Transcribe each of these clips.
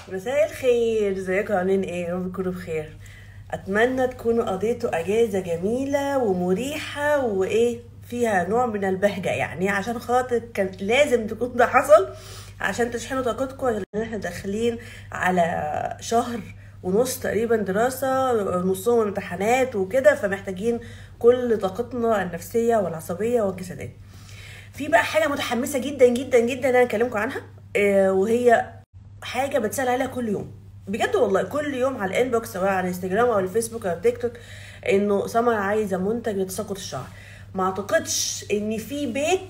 مساء الخير ازيكم عاملين ايه يا رب تكونوا بخير اتمنى تكونوا قضيتوا اجازه جميله ومريحه وايه فيها نوع من البهجه يعني عشان خاطر كان لازم تكون ده حصل عشان تشحنوا طاقتكم لان احنا داخلين على شهر ونص تقريبا دراسة نصهم امتحانات وكده فمحتاجين كل طاقتنا النفسية والعصبية والجسدية في بقى حاجة متحمسة جدا جدا جدا انا اكلمكم عنها آه، وهي حاجه بتسال عليها كل يوم بجد والله كل يوم على الانبوكس سواء على الانستجرام او الفيسبوك او التيك توك انه سمر عايزه منتج لتساقط الشعر ما اعتقدش ان في بيت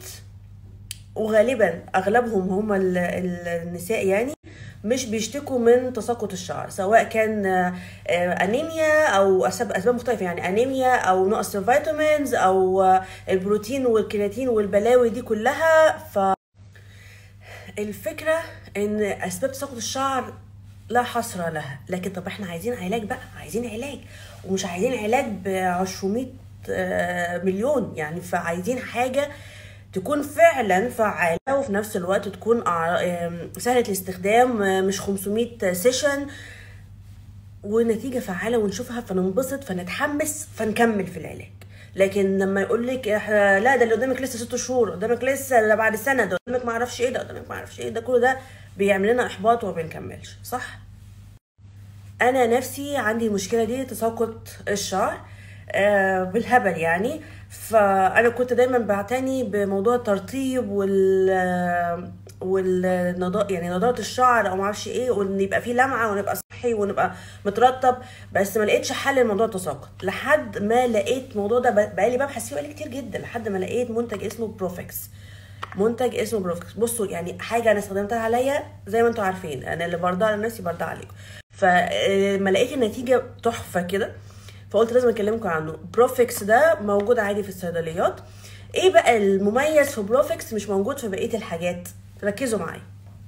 وغالبا اغلبهم هم ال- ال- النساء يعني مش بيشتكوا من تساقط الشعر سواء كان آه، آه، انيميا او اسباب اسباب مختلفه يعني انيميا او نقص الفيتامينز او آه، البروتين والكرياتين والبلاوي دي كلها ف الفكرة ان اسباب تساقط الشعر لا حصر لها لكن طب احنا عايزين علاج بقى عايزين علاج ومش عايزين علاج ب 200 آه، مليون يعني فعايزين حاجة تكون فعلا فعالة وفي نفس الوقت تكون أع- آم، سهلة الاستخدام آه، مش 500 سيشن ونتيجة فعالة ونشوفها فننبسط فنتحمس فنكمل في العلاج لكن لما يقول لك احنا لا ده اللي قدامك لسه ست شهور قدامك لسه ده بعد سنه ده قدامك ما اعرفش ايه ده قدامك ما اعرفش ايه ده كله ده بيعمل لنا احباط وما بنكملش صح انا نفسي عندي المشكله دي تساقط الشعر آه بالهبل يعني فانا كنت دايما بعتني بموضوع الترطيب وال والنضاء يعني نضاره الشعر او ما اعرفش ايه وان يبقى فيه لمعه ونبقى صحي ونبقى مترطب بس ما لقيتش حل لموضوع التساقط لحد ما لقيت الموضوع ده بقالي ببحث فيه بقالي كتير جدا لحد ما لقيت منتج اسمه بروفكس منتج اسمه بروفكس بصوا يعني حاجه انا استخدمتها عليا زي ما انتم عارفين انا اللي برضى على نفسي برضى عليكم فلما لقيت النتيجه تحفه كده فقلت لازم اكلمكم عنه بروفكس ده موجود عادي في الصيدليات ايه بقى المميز في بروفكس مش موجود في بقيه الحاجات ركزوا معايا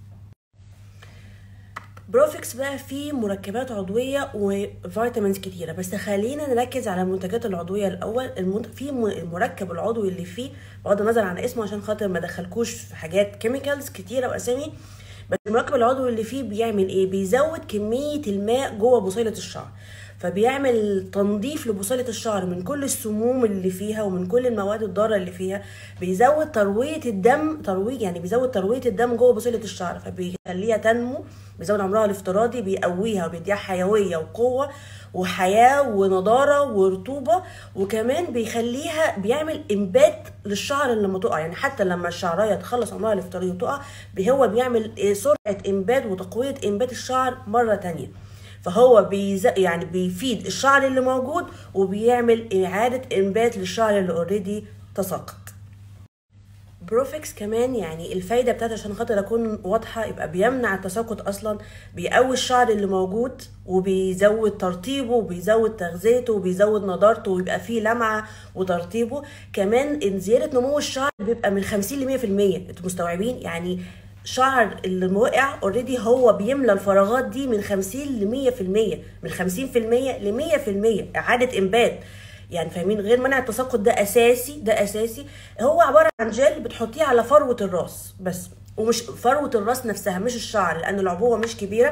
بروفكس بقى فيه مركبات عضوية وفيتامينز كتيرة بس خلينا نركز على المنتجات العضوية الأول المنت... في م- المركب العضوي اللي فيه بغض النظر عن اسمه عشان خاطر ما دخلكوش في حاجات كيميكالز كتيرة وأسامي بس المركب العضوي اللي فيه بيعمل ايه بيزود كمية الماء جوه بصيلة الشعر فبيعمل تنظيف لبصيلة الشعر من كل السموم اللي فيها ومن كل المواد الضارة اللي فيها بيزود تروية الدم ترويج يعني بيزود تروية الدم جوه بصيلة الشعر فبيخليها تنمو بيزود عمرها الافتراضي بيقويها وبيديها حيوية وقوة وحياة ونضارة ورطوبة وكمان بيخليها بيعمل انبات للشعر اللي لما تقع يعني حتى لما الشعرايه تخلص عمرها الافتراضي وتقع هو بيعمل إيه سرعة انبات وتقوية انبات الشعر مرة تانية فهو بيز... يعني بيفيد الشعر اللي موجود وبيعمل إعادة إنبات للشعر اللي اوريدي تساقط بروفكس كمان يعني الفايده بتاعته عشان خاطر اكون واضحه يبقى بيمنع التساقط اصلا بيقوي الشعر اللي موجود وبيزود ترطيبه وبيزود تغذيته وبيزود نضارته ويبقى فيه لمعه وترطيبه كمان ان زياده نمو الشعر بيبقى من 50 ل 100% انتوا مستوعبين يعني شعر اللي واقع اوريدي هو بيملى الفراغات دي من 50 ل 100% من 50% ل 100% اعاده انبات يعني فاهمين غير منع التساقط ده اساسي ده اساسي هو عباره عن جل بتحطيه على فروه الراس بس ومش فروه الراس نفسها مش الشعر لان العبوه مش كبيره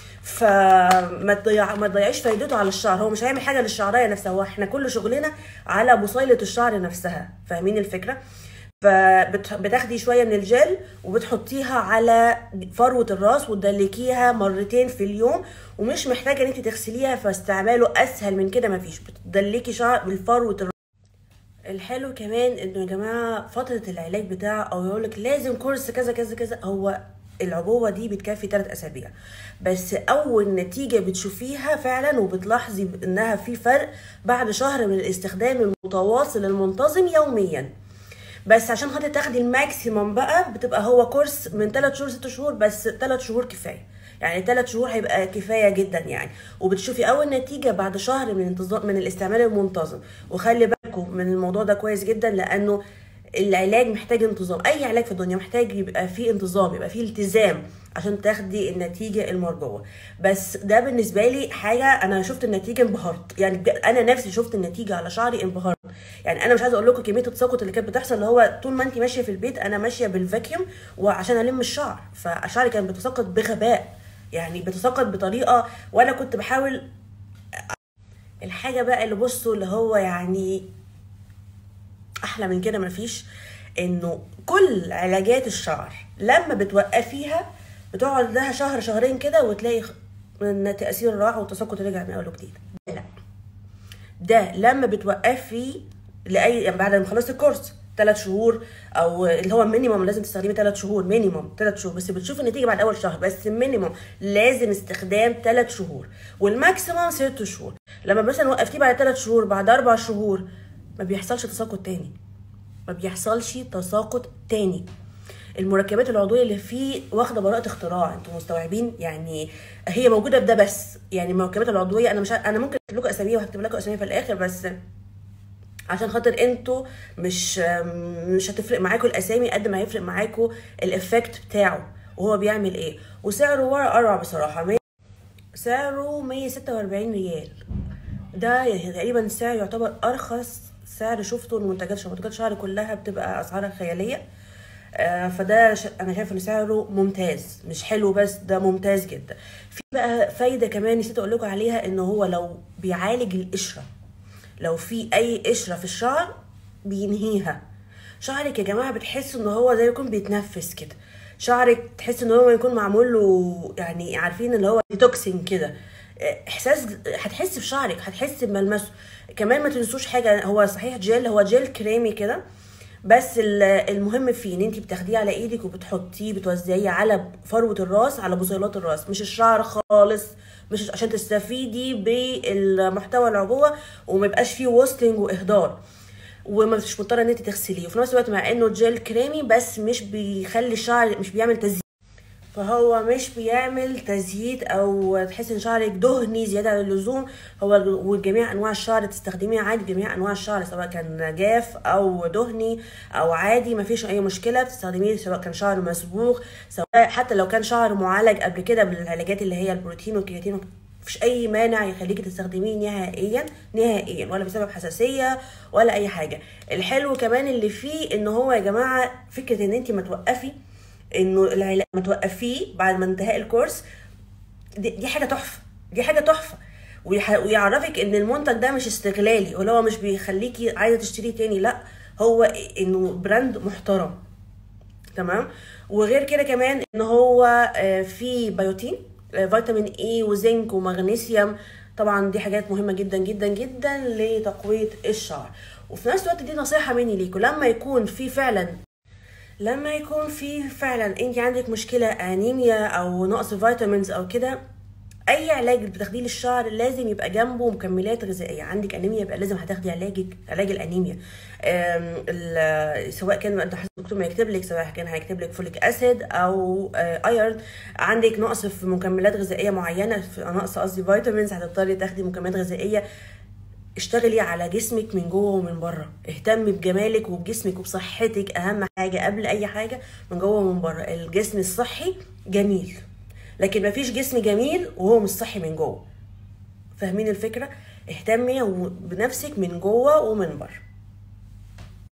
فما تضيع ما تضيعيش فايدته على الشعر هو مش هيعمل حاجه للشعريه نفسها هو احنا كل شغلنا على بصيله الشعر نفسها فاهمين الفكره فبتاخدي شويه من الجل وبتحطيها على فروه الراس وتدلكيها مرتين في اليوم ومش محتاجه ان انت تغسليها فاستعماله اسهل من كده مفيش بتدلكي شعر بالفروه الراس الحلو كمان انه يا جماعه فتره العلاج بتاعه او يقول لك لازم كورس كذا كذا كذا هو العبوه دي بتكفي 3 اسابيع بس اول نتيجه بتشوفيها فعلا وبتلاحظي انها في فرق بعد شهر من الاستخدام المتواصل المنتظم يوميا بس عشان خاطر تاخدي الماكسيموم بقى بتبقى هو كورس من 3 شهور 6 شهور بس 3 شهور كفايه يعني 3 شهور هيبقى كفايه جدا يعني وبتشوفي اول نتيجه بعد شهر من انتظام من الاستعمال المنتظم وخلي بالكم من الموضوع ده كويس جدا لانه العلاج محتاج انتظام اي علاج في الدنيا محتاج يبقى فيه انتظام يبقى فيه التزام عشان تاخدي النتيجه المرجوه بس ده بالنسبه لي حاجه انا شفت النتيجه انبهرت يعني بجد انا نفسي شفت النتيجه على شعري انبهرت يعني انا مش عايزه اقول لكم كميه التساقط اللي كانت بتحصل اللي هو طول ما انت ماشيه في البيت انا ماشيه بالفاكيوم وعشان الم الشعر فشعري كان بيتساقط بغباء يعني بتساقط بطريقه وانا كنت بحاول الحاجه بقى اللي بصوا اللي هو يعني احلى من كده مفيش انه كل علاجات الشعر لما بتوقفيها بتقعد لها شهر شهرين كده وتلاقي خ- ان تاثير راح والتساقط رجع من اول وجديد لا ده لما بتوقفي لاي يعني بعد ما خلصت الكورس ثلاث شهور او اللي هو مينيمم لازم تستخدمي ثلاث شهور مينيمم ثلاث شهور بس بتشوفي النتيجه بعد اول شهر بس مينيمم لازم استخدام ثلاث شهور والماكسيمم ست شهور لما مثلا وقفتيه بعد ثلاث شهور بعد اربع شهور ما بيحصلش تساقط تاني ما بيحصلش تساقط تاني المركبات العضويه اللي فيه واخده براءه اختراع انتوا مستوعبين يعني هي موجوده بده بس يعني المركبات العضويه انا مش ع- انا ممكن اكتب لكم اساميها وهكتب لكم اساميها في الاخر بس عشان خاطر انتوا مش مش هتفرق معاكم الاسامي قد ما هيفرق معاكم الافكت بتاعه وهو بيعمل ايه وسعره ورا اروع بصراحه مية- سعره 146 ريال ده يعني تقريبا سعر يعتبر ارخص سعر شفته المنتجات شهر منتجات شعر كلها بتبقى اسعارها خياليه آه، فده ش... انا شايفه ان سعره ممتاز مش حلو بس ده ممتاز جدا في بقى فايده كمان نسيت اقول لكم عليها ان هو لو بيعالج القشره لو في اي قشره في الشعر بينهيها شعرك يا جماعه بتحس ان هو زي ما يكون بيتنفس كده شعرك تحس ان هو يكون معمول له يعني عارفين اللي هو ديتوكسين كده احساس هتحس بشعرك هتحس بملمسه كمان ما تنسوش حاجه هو صحيح جل هو جل كريمي كده بس ال- المهم فيه ان انت بتاخديه على ايدك وبتحطيه بتوزعيه على فروه الراس على بصيلات الراس مش الشعر خالص مش عشان تستفيدي بالمحتوى العبوه وما يبقاش فيه ووستنج واهدار وما مش مضطره ان انت تغسليه وفي نفس الوقت مع انه جل كريمي بس مش بيخلي الشعر مش بيعمل تزييت فهو مش بيعمل تزييت او تحس ان شعرك دهني زياده عن اللزوم هو وجميع انواع الشعر تستخدميه عادي جميع انواع الشعر سواء كان جاف او دهني او عادي ما فيش اي مشكله تستخدميه سواء كان شعر مسبوغ سواء حتى لو كان شعر معالج قبل كده بالعلاجات اللي هي البروتين والكرياتين مفيش اي مانع يخليكي تستخدميه نهائيا نهائيا ولا بسبب حساسيه ولا اي حاجه الحلو كمان اللي فيه ان هو يا جماعه فكره ان انت ما توقفي انه العلاج ما توقفيه بعد ما انتهاء الكورس دي, دي حاجه تحفه دي حاجه تحفه ويح- ويعرفك ان المنتج ده مش استغلالي ولا هو مش بيخليكي عايزه تشتريه تاني لا هو انه براند محترم تمام وغير كده كمان ان هو آه، فيه بيوتين آه، فيتامين اي وزنك ومغنيسيوم طبعا دي حاجات مهمه جدا جدا جدا لتقويه الشعر وفي نفس الوقت دي نصيحه مني ليكم لما يكون في فعلا لما يكون في فعلا انت عندك مشكله انيميا او نقص فيتامينز او كده اي علاج بتاخديه للشعر لازم يبقى جنبه مكملات غذائيه عندك انيميا يبقى لازم هتاخدي علاجك علاج الانيميا أم، ال- سواء كان انت حسب الدكتور ما يكتب لك سواء كان هيكتب لك فوليك اسيد او ايرن عندك نقص في مكملات غذائيه معينه في نقص قصدي فيتامينز هتضطري تاخدي مكملات غذائيه اشتغلي على جسمك من جوه ومن بره اهتمي بجمالك وبجسمك وبصحتك اهم حاجه قبل اي حاجه من جوه ومن بره الجسم الصحي جميل لكن مفيش جسم جميل وهو مش صحي من جوه فاهمين الفكره اهتمي بنفسك من جوه ومن بره